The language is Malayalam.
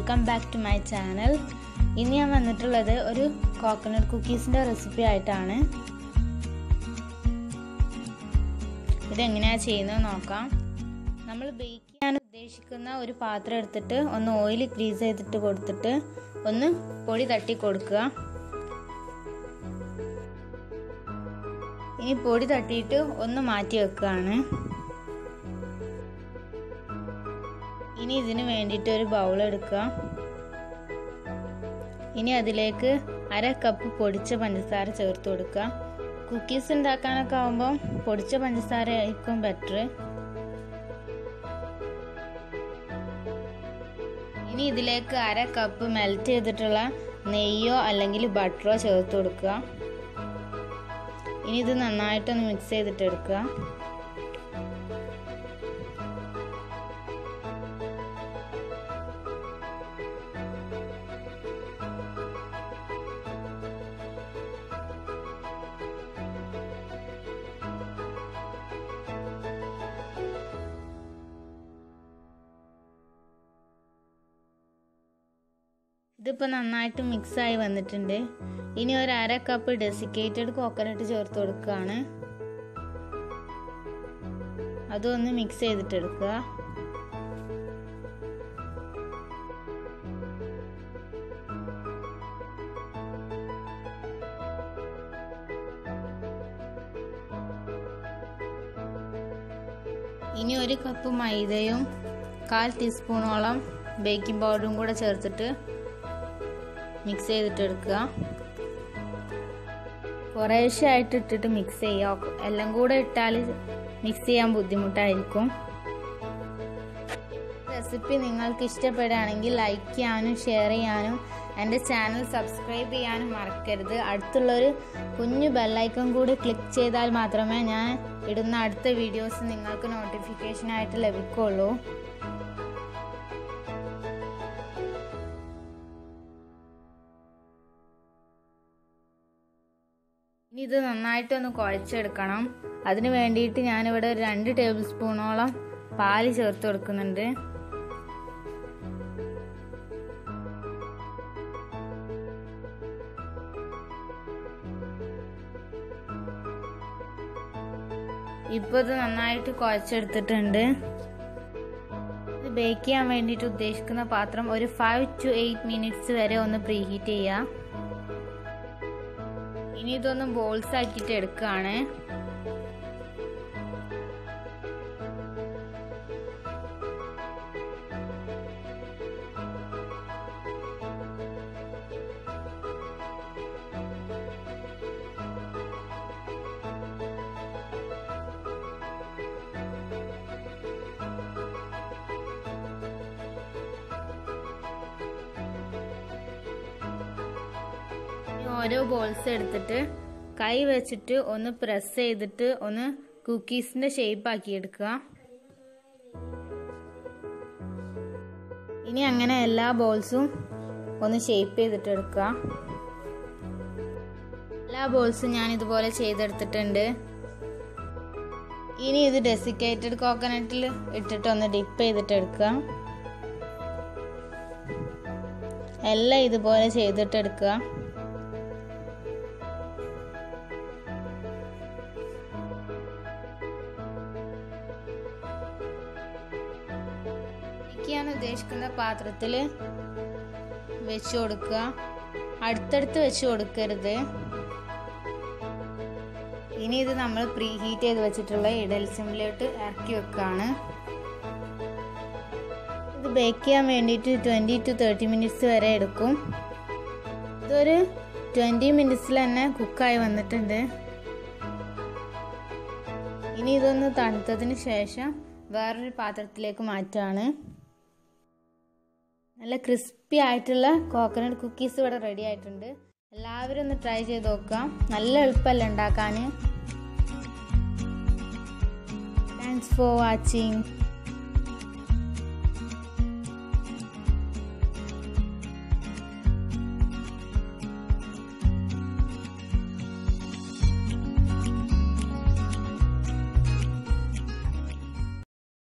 welcome back to my channel ഇന്ന് ഞാൻ വന്നിട്ടുള്ളത് ഒരു കോക്കനട്ട് കുക്കീസിൻ്റെ റെസിപ്പി ആയിട്ടാണ് ഇതെങ്ങനെയാണ് ചെയ്യുന്നത് നോക്കാം നമ്മൾ ബേക്ക് ചെയ്യാൻ ഉദ്ദേശിക്കുന്ന ഒരു പാത്രം എടുത്തിട്ട് ഒന്ന് ഓയിൽ ഗ്രീസ് ചെയ്തിട്ട് കൊടുത്തിട്ട് ഒന്ന് പൊടി തട്ടി കൊടുക്കുക ഇനി പൊടി തട്ടിയിട്ട് ഒന്ന് മാറ്റി വെക്കുകയാണ് ഇനി ഇതിന് വേണ്ടിയിട്ട് ഒരു ബൗൾ എടുക്കുക ഇനി അതിലേക്ക് അര കപ്പ് പൊടിച്ച പഞ്ചസാര ചേർത്ത് കൊടുക്കുക കുക്കീസ് ഉണ്ടാക്കാനൊക്കെ ആകുമ്പോൾ പൊടിച്ച പഞ്ചസാര ആയിരിക്കും ബെറ്റർ ഇനി ഇതിലേക്ക് അര കപ്പ് മെൽറ്റ് ചെയ്തിട്ടുള്ള നെയ്യോ അല്ലെങ്കിൽ ബട്ടറോ ചേർത്ത് കൊടുക്കുക ഇനി ഇത് നന്നായിട്ടൊന്ന് മിക്സ് ചെയ്തിട്ട് എടുക്കുക ഇതിപ്പോൾ നന്നായിട്ട് മിക്സായി വന്നിട്ടുണ്ട് ഇനി ഒരു അര കപ്പ് ഡെസിക്കേറ്റഡ് കോക്കനട്ട് ചേർത്ത് കൊടുക്കുകയാണ് അതൊന്ന് മിക്സ് ചെയ്തിട്ട് എടുക്കുക ഇനി ഒരു കപ്പ് മൈദയും കാൽ ടീസ്പൂണോളം ബേക്കിംഗ് പൗഡറും കൂടെ ചേർത്തിട്ട് മിക്സ് ചെയ്തിട്ട് എടുക്കുക കുറേശ്ശെ ആയിട്ട് ഇട്ടിട്ട് മിക്സ് ചെയ്യുക എല്ലാം കൂടെ ഇട്ടാൽ മിക്സ് ചെയ്യാൻ ബുദ്ധിമുട്ടായിരിക്കും റെസിപ്പി നിങ്ങൾക്ക് ഇഷ്ടപ്പെടുകയാണെങ്കിൽ ലൈക്ക് ചെയ്യാനും ഷെയർ ചെയ്യാനും എൻ്റെ ചാനൽ സബ്സ്ക്രൈബ് ചെയ്യാനും മറക്കരുത് അടുത്തുള്ളൊരു കുഞ്ഞു ബെല്ലൈക്കൺ കൂടി ക്ലിക്ക് ചെയ്താൽ മാത്രമേ ഞാൻ ഇടുന്ന അടുത്ത വീഡിയോസ് നിങ്ങൾക്ക് നോട്ടിഫിക്കേഷനായിട്ട് ലഭിക്കുള്ളൂ ഇനി ഇത് നന്നായിട്ടൊന്ന് കുഴച്ചെടുക്കണം അതിന് വേണ്ടിയിട്ട് ഞാനിവിടെ ഒരു രണ്ട് ടേബിൾ സ്പൂണോളം പാല് ചേർത്ത് കൊടുക്കുന്നുണ്ട് ഇപ്പോൾ ഇത് നന്നായിട്ട് കുഴച്ചെടുത്തിട്ടുണ്ട് ഇത് ബേക്ക് ചെയ്യാൻ വേണ്ടിയിട്ട് ഉദ്ദേശിക്കുന്ന പാത്രം ഒരു ഫൈവ് ടു എയ്റ്റ് മിനിറ്റ്സ് വരെ ഒന്ന് പ്രീഹീറ്റ് ചെയ്യുക ഇനി ഇതൊന്ന് ബോൾസ് ആക്കിയിട്ട് എടുക്കുകയാണ് ഓരോ ബോൾസ് എടുത്തിട്ട് കൈ വെച്ചിട്ട് ഒന്ന് പ്രസ് ചെയ്തിട്ട് ഒന്ന് കുക്കീസിന്റെ ഷേപ്പ് ആക്കി എടുക്കുക ഇനി അങ്ങനെ എല്ലാ ബോൾസും ഒന്ന് ഷേപ്പ് ചെയ്തിട്ട് എടുക്കുക എല്ലാ ബോൾസും ഞാൻ ഇതുപോലെ ചെയ്തെടുത്തിട്ടുണ്ട് ഇനി ഇത് ഡെസിക്കേറ്റഡ് കോക്കനട്ടിൽ ഇട്ടിട്ട് ഒന്ന് ഡിപ്പ് ചെയ്തിട്ട് എടുക്കുക എല്ലാം ഇതുപോലെ ചെയ്തിട്ട് എടുക്കുക ഞാൻ ഉദ്ദേശിക്കുന്ന പാത്രത്തിൽ വെച്ച് കൊടുക്കുക അടുത്തടുത്ത് വെച്ച് കൊടുക്കരുത് ഇനി ഇത് നമ്മൾ പ്രീ ഹീറ്റ് ചെയ്ത് വെച്ചിട്ടുള്ള ഇഡൽ സിമ്മിലോട്ട് ഇറക്കി വെക്കുകയാണ് ഇത് ബേക്ക് ചെയ്യാൻ വേണ്ടിയിട്ട് ട്വൻറ്റി ടു തേർട്ടി മിനിറ്റ്സ് വരെ എടുക്കും ഇതൊരു ട്വൻറ്റി മിനിറ്റ്സിൽ തന്നെ കുക്കായി വന്നിട്ടുണ്ട് ഇനി ഇതൊന്ന് തണുത്തതിന് ശേഷം വേറൊരു പാത്രത്തിലേക്ക് മാറ്റുകയാണ് നല്ല ക്രിസ്പി ആയിട്ടുള്ള കോക്കനട്ട് കുക്കീസ് ഇവിടെ റെഡി ആയിട്ടുണ്ട് എല്ലാവരും ഒന്ന് ട്രൈ ചെയ്ത് നോക്കാം നല്ല എളുപ്പമല്ല ഉണ്ടാക്കാൻ താങ്ക്സ് ഫോർ വാച്ചിങ്